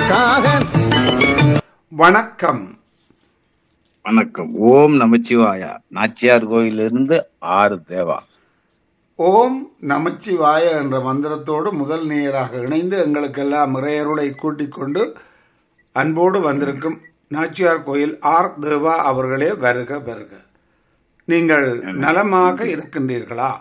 உனக்காக வணக்கம் வணக்கம் ஓம் நமச்சிவாயா நாச்சியார் கோயிலிருந்து ஆறு தேவா ஓம் நமச்சிவாய என்ற மந்திரத்தோடு முதல் நேயராக இணைந்து எங்களுக்கெல்லாம் இறையருளை கூட்டிக் கொண்டு அன்போடு வந்திருக்கும் நாச்சியார் கோயில் ஆர் தேவா அவர்களே வருக வருக நீங்கள் நலமாக இருக்கின்றீர்களா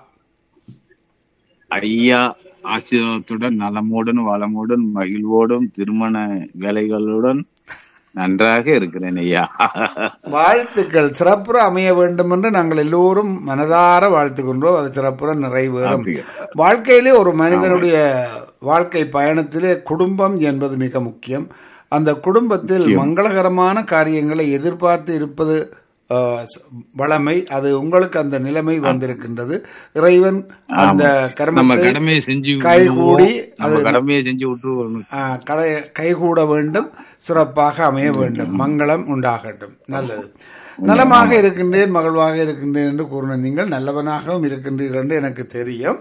ஐயா ஆசீர்வாதத்துடன் நலமோடும் வளமோடும் மகிழ்வோடும் திருமண வேலைகளுடன் நன்றாக இருக்கிறேன் ஐயா வாழ்த்துக்கள் சிறப்புற அமைய வேண்டும் என்று நாங்கள் எல்லோரும் மனதார வாழ்த்துகின்றோம் அது சிறப்புற நிறைவேறும் அப்படியா. வாழ்க்கையிலே ஒரு மனிதனுடைய வாழ்க்கை பயணத்திலே குடும்பம் என்பது மிக முக்கியம் அந்த குடும்பத்தில் மங்களகரமான காரியங்களை எதிர்பார்த்து இருப்பது ஆஹ், ஸ்- வளமை அது உங்களுக்கு அந்த நிலைமை வந்திருக்கின்றது இறைவன் அந்த நம்ம கர்மத்தை கடமையை செஞ்சு கைகூடி விட்டுருவோம். நம்ம கடமையை செஞ்சு விட்டு ஆஹ், கடை கைகூட வேண்டும் சிறப்பாக அமைய வேண்டும் மங்களம் உண்டாகட்டும் நல்லது நலமாக இருக்கின்றேன் மகிழ்வாக இருக்கின்றேன் என்று கூறின நீங்கள் நல்லவனாகவும் இருக்கின்றீர்கள் என்று எனக்கு தெரியும்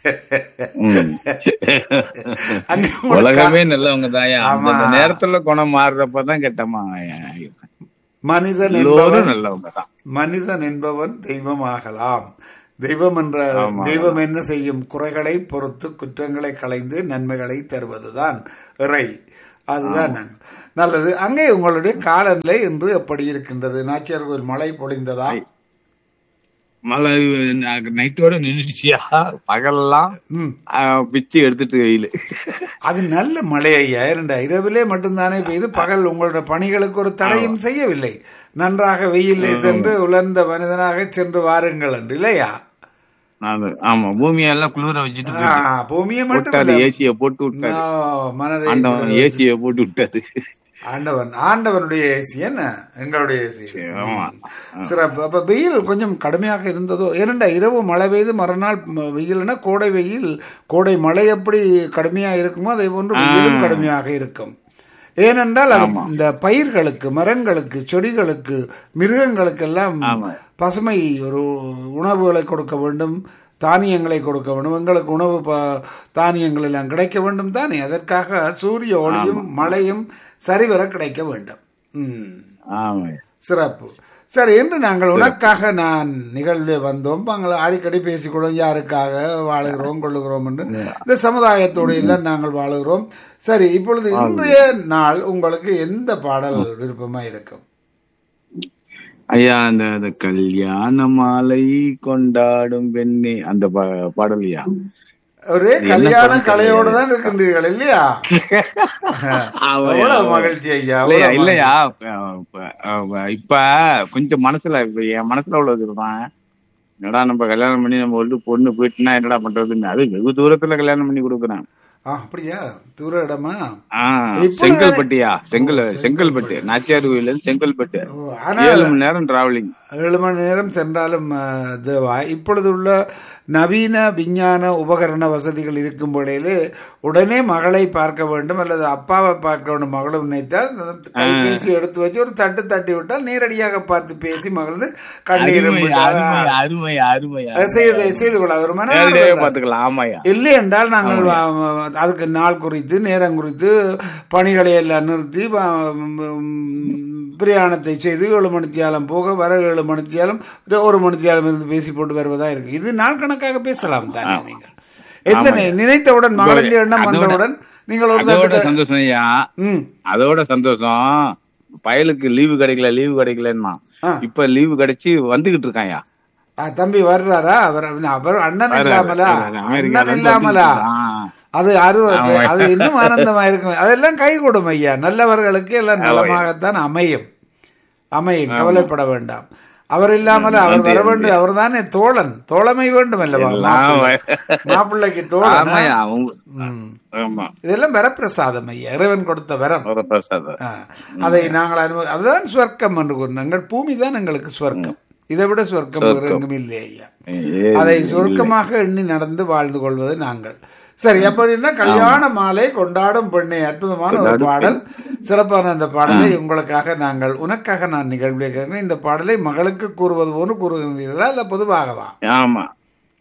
அங்கே உங்களுக்கு உலகமே நல்லவங்க தாயா ஆமா. அந்த நேரத்துல குணம் மாறுறப்பதான் கெட்டமா மனிதன் எல்லோரும் என்பவன் நல்லவங்க தான் மனிதன் என்பவன் தெய்வமாகலாம் தெய்வம் என்ற தெய்வம் என்ன செய்யும் குறைகளை பொறுத்து குற்றங்களை களைந்து நன்மைகளை தருவதுதான் இறை அதுதான் நான் நல்லது அங்கே உங்களுடைய காலநிலை இன்று எப்படி இருக்கின்றது நாச்சியார் கோயில் மழை பொழிந்ததா மழை நைட்டோட நின்றுச்சியா பகல்லாம் ம் ஆஹ், பிச்சு எடுத்துட்டு வெயிலு அது நல்ல மழை ஐயா இரண்டா இரவிலே மட்டும்தானே பெய்து பகல் உங்களுடைய பணிகளுக்கு ஒரு தடையும் செய்யவில்லை நன்றாக வெயிலே சென்று உலர்ந்த மனிதனாக சென்று வாருங்கள் என்று இல்லையா அது ஆமா பூமியெல்லாம் குளிர வச்சுட்டு ஆ, பூமியை மட்டும் போட்டாரு இல்ல. ஏசிய போட்டு விட்டாரு ஆ, மனதை ஆண்டவன் ஏசிய போட்டு விட்டாரு ஆண்டவன் ஆண்டவனுடைய ஏசி என்ன எங்களுடைய ஏசி ஆமா சிறப்பு அப்ப வெயில் கொஞ்சம் கடுமையாக இருந்ததோ ஏனண்டா இரவு மழை பெய்து மறுநாள் ம- வெயில்னா கோடை வெயில் கோடை மழை எப்படி கடுமையா இருக்குமோ அதே போன்று வெயிலும் கடுமையாக இருக்கும் ஏனென்றால் அது இந்த பயிர்களுக்கு மரங்களுக்கு செடிகளுக்கு மிருகங்களுக்கெல்லாம் பசுமை ஒரு உணவுகளை கொடுக்க வேண்டும் தானியங்களை கொடுக்க வேண்டும் எங்களுக்கு உணவு ப- தானியங்கள் எல்லாம் கிடைக்க வேண்டும் தானே அதற்காக சூரிய ஒளியும் மழையும் சரிவர கிடைக்க வேண்டும் ம் ஆமா சிறப்பு சரி என்று நாங்கள் உனக்காக நான் நிகழ்வில் வந்தோம் நாங்கள் அடிக்கடி பேசிக்கொள்வோம் யாருக்காக வாழுகிறோம் கொள்ளுகிறோம் என்று இந்த சமுதாயத்தோடு எல்லாம் நாங்கள் வாழுகிறோம் சரி இப்பொழுது இன்றைய நாள் உங்களுக்கு எந்த பாடல் விருப்பமா இருக்கும் ஐயா அந்த அந்த கல்யாண மாலை கொண்டாடும் பெண்ணே அந்த பா- பாடலையா ஒரே கல்யாண கலையோடு தான் இருக்கின்றீர்கள் இல்லையா எவ்வளவு மகிழ்ச்சி ஐயா இல்லையா எவ்வளவு இல்லையா இப்ப- இப்ப- இப்ப கொஞ்சம் மனசுல இப்ப என் மனசுல உள்ளது தான் என்னடா நம்ம கல்யாணம் பண்ணி நம்ம வந்து பொண்ணு போயிட்டுனா என்னடா பண்றதுன்னு அது வெகு தூரத்துல கல்யாணம் பண்ணி கொடுக்குறேன் ஆ, அப்படியா தூர இடமா ஆஹ் இப்பொழுது- செங்கல்பட்டியா செங்கல் செங்கல்பட்டு நாச்சியார் கோயில இருந்து செங்கல்பட்டு ஓ, ஆனால் ஏழு மணி நேரம் டிராவலிங் ஏழு மணி நேரம் சென்றாலும் அஹ், தேவா இப்பொழுது உள்ள நவீன விஞ்ஞான உபகரண வசதிகள் இருக்கும் வேளையிலே உடனே மகளை பார்க்க வேண்டும் அல்லது அப்பாவை பார்க்க வேண்டும் மகளும் நினைத்தால் அந்த கைபேசி எடுத்து வச்சு ஒரு தட்டு தட்டி விட்டால் நேரடியாக பார்த்து பேசி மகளது கண்ணீரும் அருமை விட்டால், அருமை அருமை அருமை அது செய்து செய்து கொள்ளாது ஒரு மன நேரடியாவே ஆறுதல் தான். பாத்துக்கலாம் ஆமாயா இல்லை என்றால் நாங்கள் வ- அதுக்கு நாள் குறித்து நேரம் குறித்து பணிகளை எல்லாம் நிறுத்தி வ- ம், பிரயாணத்தை செய்து ஏழு மணித்தியாலம் போக வர ஏழு மணித்தியாலம் ஒரு- ஒரு மணித்தியாலம் இருந்து பேசி போட்டு வருவதா இருக்கு இது நாள் கணக்காக பேசலாம் தானே நீங்கள் எந்த நி- நினைத்தவுடன் மகளுக்கு எண்ணம் அதோட- வந்தவுடன் நீங்கள் ஒரு அதோட தட்டு- சந்தோஷம் ஐயா ம் அதோட சந்தோஷம் பயலுக்கு லீவு கிடைக்கல லீவு கிடைக்கலன்னா ஆ. இப்ப லீவு கிடைச்சு வந்துகிட்டு இருக்காயா ஆ, தம்பி வர்றாரா அவர் அவர் அண்ணன் வர்றாரு. இல்லாமலா வர்றாரு. அமெரிக்கால அண்ணன் இருந்து இல்லாமலா வந்துகிட்டு அது அருவ அது இன்னும் ஆனந்தமா இருக்கும் அதெல்லாம் கைகூடும் ஐயா நல்லவர்களுக்கு எல்லாம் நலமாகத்தான் அமையும் அமையும் கவலைப்பட வேண்டாம் அவர் இல்லாமல் அவர் வர வேண்டும் அவர் தானே தோழன் தோழமை வேண்டும் அல்லவா மாப்பிள்ளை. மாப்பிள்ளைக்கு தோழன் ஆமாயா அவங்க ம். ஆமா இதெல்லாம் வரப்பிரசாதம் ஐயா இறைவன் கொடுத்த வரம் வரப்பிரசாதம் ஆ. அதை நாங்கள் அனுபவ அதுதான் சுவர்க்கம் என்று கூறினோம் எங்கள் பூமி தான் எங்களுக்கு சுவர்க்கம் இதை விட சுவர்க்கம் வேறு எங்கும் இல்லை ஐயா ஏ, அதை சுருக்கமாக எண்ணி நடந்து வாழ்ந்து கொள்வது நாங்கள் சரி அப்படின்னா கல்யாண மாலை கொண்டாடும் பெண்ணை அற்புதமான ஒரு பாடல் சிறப்பான அந்த பாடலை உங்களுக்காக நாங்கள் உனக்காக நான் நிகழ்வில் கேட்கிறேன் இந்த பாடலை மகளுக்கு கூறுவது போன்று கூறுகிறீர்களா இல்ல பொதுவாகவா ஆமா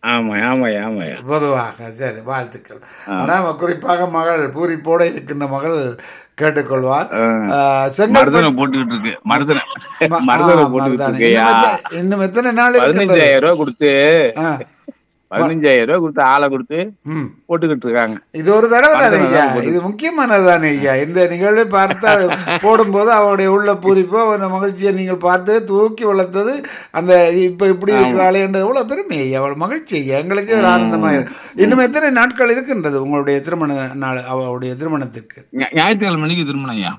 ஆமா ஆமாய்யா ஆமாய்யா பொதுவாக சரி வாழ்த்துக்கள் ஆனா குறிப்பாக மகள் பூரிப்போட இருக்கின்ற மகள் கேட்டுக்கொள்வார் ஆஹ், செங்கல் மருதனை போட்டுக்கிட்டு இருக்கு மருதனை ம- மருதனை ஆ, போட்டுக்கிட்டு மருதாணி. இருக்கையா இன்னும் எத்த- இன்னும் எத்தனை நாள் இருக்கின்றது? பதினஞ்சாயிரம் ரூபாய் கொடுத்து ஆ, பதினஞ்சாயிரம் ரூபாய் கொடுத்து ஆளை கொடுத்து ம். போட்டுக்கிட்டு இருக்காங்க இது ஒரு தடவை தானே மருதாணி ஐயா தான் இது முக்கியமானது தானே ஐயா இந்த நிகழ்வை பார்த்தா போடும்போது அவருடைய உள்ள பூரிப்போ அந்த மகிழ்ச்சியை நீங்கள் பார்த்து தூக்கி வளர்த்தது அந்த இப்ப இப்படி இருக்கிறாளே என்ற எவ்வளவு பெருமை ஐயா அவ்வளவு மகிழ்ச்சி ஐயா எங்களுக்கே ஒரு ஆனந்தமா இருக்கு இன்னும் எத்தனை நாட்கள் இருக்கின்றது உங்களுடைய திருமண நாள் அவருடைய திருமணத்துக்கு ஞா- ஞாயிற்றுக்கிழமை மணிக்கு திருமணம் ஐயா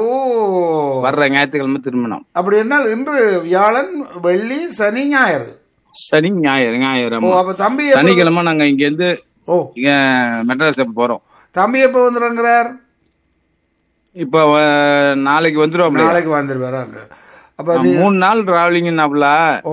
ஓ வர்ற ஞாயிற்றுக்கிழமை திருமணம் அப்படி என்ன இன்று வியாழன் வெள்ளி சனி ஞாயிறு சனி ஞாயிறு ஞாயிறு ஓ ஆமா. அப்ப தம்பி எப்ப- சனிக்கிழமை நாங்க இங்க இருந்து ஓ இங்க மெட்ராஸ் போறோம் தம்பி எப்ப வந்துடுங்கிறார் இப்ப அஹ், நாளைக்கு வந்துருவோம்ல நாளைக்கு வந்துருவாரு அங்க அப்ப நீ மூணு நாள் டிராவலிங்னாப்ல ஓ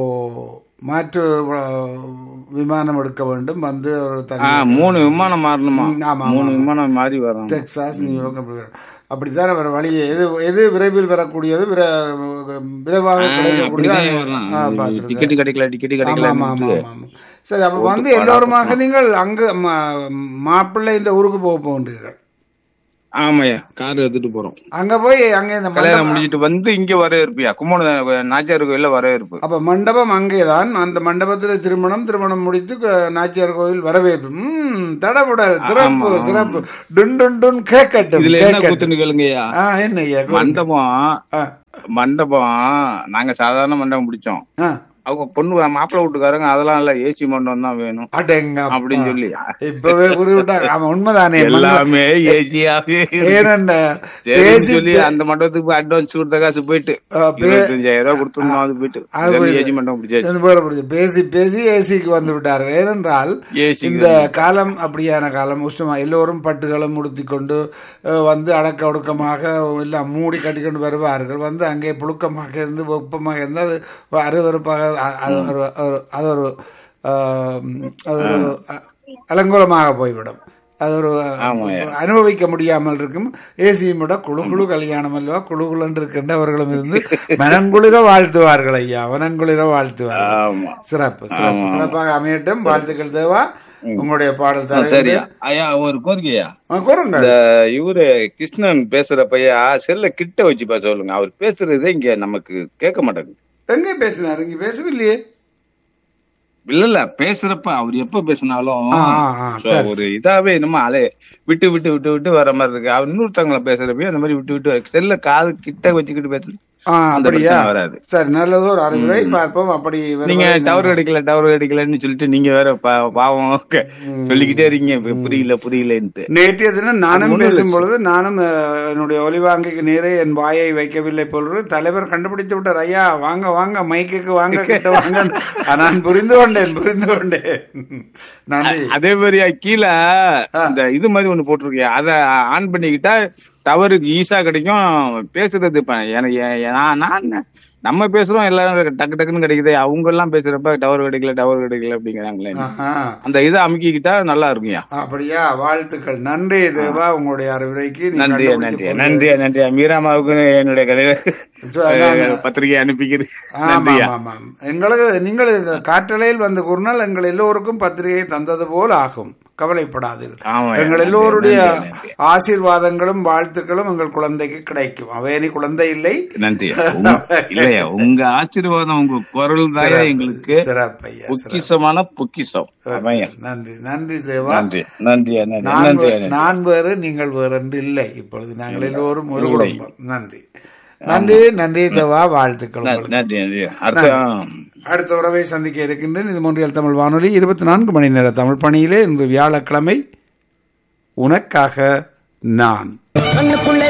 மாற்று அஹ், விமானம் எடுக்க வேண்டும் வந்து ஒரு ஆ தனி மூணு விமானம் மாறணுமா ம், ஆமா, மூணு விமானம் மாறி வரணும் டெக்சாஸ் நியூயார்க் அப்படி வரும். அப்படித்தானே வர வழி எது எது விரைவில் வரக்கூடியது விர- விரைவாக கிடைக்கக்கூடியது ஆ, பார்த்திருக்கேன். டிக்கெட் கிடைக்கல டிக்கெட் ஆமா, கிடைக்கல ஆமா, ஆமா, ஆமா. சரி அப்ப வந்து எல்லோருமாக நீங்கள் அங்கு ம- மாப்பிள்ளை இந்த ஊருக்கு போக போகின்றீர்கள் ஆமாய்யா கார் எடுத்துட்டு போறோம் அங்க போய் அங்க இந்த மண்டபம் கல்யாணம் முடிஞ்சிட்டு வந்து இங்க வர இருப்பியா கும்பகோணம் நாச்சியார் கோயில்ல வர இருப்பு அப்ப மண்டபம் அங்கேதான் அந்த மண்டபத்தில் திருமணம் திருமணம் முடித்து க- நாச்சியார் கோயில் வரவேற்பு ம் தடபுடல் சிறப்பு சிறப்பு டுன் டுன் டுன் கேட்கட்டும் இதுல என்ன கேட்கட்டும் கூத்துன்னு கேளுங்கய்யா ஆ என்ன ஐயா கூறு. மண்டபம் ஆ, மண்டபம் நாங்க சாதாரண மண்டபம் பிடிச்சோம் ஆ. அவங்க பொண்ணு மாப்பிள்ளை வீட்டுக்காரங்க அதெல்லாம் இல்ல ஏசி மண்டபம் தான் வேணும் அடேங்க அப்பா. அப்படின்னு சொல்லி இப்பவே குறிவிட்டாங்க அவன் உண்மைதானே எல்லாமே ஏசியாவே ஏனென்ன சரின்னு பேசி சொல்லி அந்த மண்டபத்துக்கு போய் அட்வான்ஸ் கொடுத்த காசு போயிட்டு ஆ, பே- இருபத்தஞ்சாயிரம் ரூபாய் கொடுத்துருந்தோம் அது போயிட்டு அது இதெல்லாம் போயிட்டு. ஏசி மண்டபம் பிடிச்சாச்சு இது போல புரியுது. பேசி பேசி ஏசிக்கு வந்து விட்டார்கள் ஏனென்றால் ஏசி இந்த காலம் அப்படியான காலம் உஷ்ணமா எல்லோரும் பட்டுகளும் உடுத்தி கொண்டு அஹ், வந்து அடக்க ஒடுக்கமாக எல்லாம் மூடி கட்டிக்கொண்டு வருவார்கள் வந்து அங்கே புழுக்கமாக இருந்து வெப்பமாக இருந்து அது அருவருப்பாக அ- அது ஒரு ஒரு- அது ஒரு ஆஹ், அது ஒரு அ- அலங்கோலமாக போய்விடும் அது ஒரு அனுபவிக்க முடியாமல் இருக்கும் ஏசியும் விட குழு குழு கல்யாணம் அல்லவா குழு குழுன்னு இருக்கின்றவர்களும் இருந்து மனங்குளிர வாழ்த்துவார்கள் ஐயா மனங்குளிர வாழ்த்துவார்கள் ஆமா சிறப்பு சிறப்பு சிறப்பாக அமையட்டும் வாழ்த்துக்கள் தேவா உங்களுடைய பாடல் தர சரியா ஐயா ஒரு கோரிக்கையா கூறுங்க இந்த இவரு கிருஷ்ணன் பேசுறப்பையா செல்ல கிட்ட வச்சு பேச சொல்லுங்க அவர் பேசுறதே இங்க நமக்கு கேட்க மாட்டேங்குது எங்க பேசினார் இங்க பேசவில்லையே இல்ல இல்ல பேசுறப்ப அவர் எப்ப பேசினாலும் ஆ, ஆ, ஆ, so ஒரு இதாவே என்னமோ அலே விட்டு விட்டு விட்டு விட்டு வர மாதிரி இருக்கு அவர் இன்னொருத்தவங்கள பேசுறப்ப அந்த மாதிரி விட்டு விட்டு செல்ல காது கிட்ட வச்சுக்கிட்டு பேசு ஆ அந்த அப்படியா பிரச்சனை வராது சரி நல்லது ஒரு அறிவுரை பார்ப்போம் அப்படி வருவதை நீங்க நான் டவர் அடிக்கல டவர் அடிக்கலன்னு சொல்லிட்டு நீங்க வேற பா- பாவம் க- சொல்லிக்கிட்டே இருக்கீங்க இப்ப புரியல புரியலன்ட்டு நேற்றைய தினம் நானும் ஒண்ணும் இல்ல. பேசும் பொழுது நானும் அஹ், என்னுடைய ஒலிவாங்கிக்கு நேரே என் வாயை வைக்கவில்லை போல தலைவர் கண்டுபிடித்து விட்டார் ஐயா வாங்க வாங்க மைக்குக்கு வாங்க கிட்ட வாங்க நான் புரிந்து கொண்டேன் புரிந்து கொண்டேன் நன்றி அதே மாதிரி கீழே இந்த இது மாதிரி ஒண்ணு போட்டிருக்கியா அத ஆன் பண்ணிக்கிட்டா டவருக்கு ஈஸா கிடைக்கும் பேசுறது இப்ப எனக்கு எ- நான் நான் நம்ம பேசுறோம் எல்லாரும் டக்கு டக்குன்னு கிடைக்குது அவங்க எல்லாம் பேசுறப்ப டவர் கிடைக்கல டவர் கிடைக்கல அப்படிங்கிறாங்களே ஆஹா. அந்த இதை அமுக்கிக்கிட்டா நல்லா இருக்கும்யா அப்படியா வாழ்த்துக்கள் நன்றி தேவா உங்களுடைய அறிவுரைக்கு நீ நன்றியா கண்டுபிடித்து நன்றியா நன்றியா நன்றியா மீராமாவுக்கு என்னுடைய கதையில So, அதான். பத்திரிகை அனுப்பிக்கிறேன் ஆமாம் நன்றியா ஆமாம் எங்களுக்கு நீங்கள் இந்த காற்றலையில் வந்து கூறினால் எங்கள் எல்லோருக்கும் பத்திரிகை தந்தது போல் ஆகும் கவலைப்படாதீர்கள் ஆமாம். எங்கள் நன்றி, எல்லோருடைய நன்றி, நன்றி. ஆசீர்வாதங்களும் வாழ்த்துக்களும் எங்கள் குழந்தைக்கு கிடைக்கும் அவேனி குழந்தை இல்லை நன்றி உங்க- இல்லையா உங்க ஆசீர்வாதம் உங்க குரல் தாயா எங்களுக்கு சிறப்பையா சிறப்பு. பொக்கிஷமான பொக்கிஷம் அவையா நன்றி நன்றி தேவா நன்றி நன்றியா நன்றி நான் நன்றியா வே- நான் வேறு நீங்கள் வேறு என்று இல்லை இப்பொழுது நாங்கள் எல்லோரும் ஒரு குடும்பம் நன்றி நன்றி நன்றி தேவா வாழ்த்துக்கள் உங்களுக்கு. நன்றி நன்றி அடுத்த அடுத்த உறவை சந்திக்க இருக்கின்றேன் இது மூன்றியல் தமிழ் வானொலி இருபத்தி நான்கு மணி நேர தமிழ் பணியிலே இன்று வியாழக்கிழமை உனக்காக நான் கண்ணுக்குள்ளே